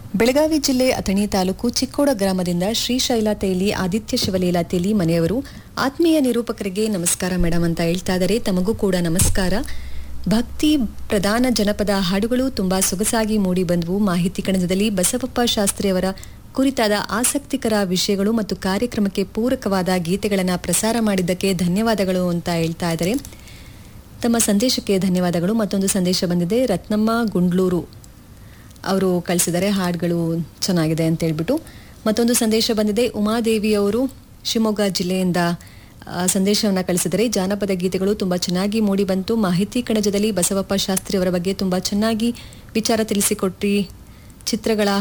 ಬೆಳಗಾವಿ ಜಿಲ್ಲೆ ಅಥಣಿ ತಾಲೂಕು ಚಿಕ್ಕೋಡ ಗ್ರಾಮದಿಂದ ಶ್ರೀಶೈಲ ತೇಲಿ ಆದಿತ್ಯ ಶಿವಲೀಲಾ ತೇಲಿ ಮನೆಯವರು ಆತ್ಮೀಯ ನಿರೂಪಕರಿಗೆ ನಮಸ್ಕಾರ ಮೇಡಮ್ ಅಂತ ಹೇಳ್ತಾ ಇದ್ದಾರೆ ತಮಗೂ ಕೂಡ ನಮಸ್ಕಾರ ಭಕ್ತಿ ಪ್ರಧಾನ ಜನಪದ ಹಾಡುಗಳು ತುಂಬಾ ಸೊಗಸಾಗಿ ಮೂಡಿ ಬಂದವು ಮಾಹಿತಿ ಕಣಜದಲ್ಲಿ ಬಸವಪ್ಪ ಶಾಸ್ತ್ರಿಯವರ ಕುರಿತಾದ ಆಸಕ್ತಿಕರ ವಿಷಯಗಳು ಮತ್ತು ಕಾರ್ಯಕ್ರಮಕ್ಕೆ ಪೂರಕವಾದ ಗೀತೆಗಳನ್ನು ಪ್ರಸಾರ ಮಾಡಿದ್ದಕ್ಕೆ ಧನ್ಯವಾದಗಳು ಅಂತ ಹೇಳ್ತಾ ಇದ್ದಾರೆ ತಮ್ಮ ಸಂದೇಶಕ್ಕೆ ಧನ್ಯವಾದಗಳು ಮತ್ತೊಂದು ಸಂದೇಶ ಬಂದಿದೆ ರತ್ನಮ್ಮ ಗುಂಡ್ಲೂರು ಅವರು ಕಳಿಸಿದ್ದಾರೆ ಹಾಡುಗಳು ಚೆನ್ನಾಗಿದೆ ಅಂತ ಹೇಳ್ಬಿಟ್ಟು ಮತ್ತೊಂದು ಸಂದೇಶ ಬಂದಿದೆ ಉಮಾದೇವಿ ಅವರು ಶಿವಮೊಗ್ಗ ಜಿಲ್ಲೆಯಿಂದ ಆ, ಸಂದೇಶವನ್ನ ಕಳಿಸಿದರೆ ಜಾನಪದ ಗೀತೆಗಳು ತುಂಬಾ ಚೆನ್ನಾಗಿ ಮೂಡಿ ಬಂತು ಮಾಹಿತಿ ಕಣಜದಲ್ಲಿ ಬಸವಪ್ಪ ಶಾಸ್ತ್ರಿ ಅವರ ಬಗ್ಗೆ ತುಂಬಾ ಚೆನ್ನಾಗಿ ವಿಚಾರ ತಿಳಿಸಿಕೊಟ್ರಿ ಚಿತ್ರಗಳ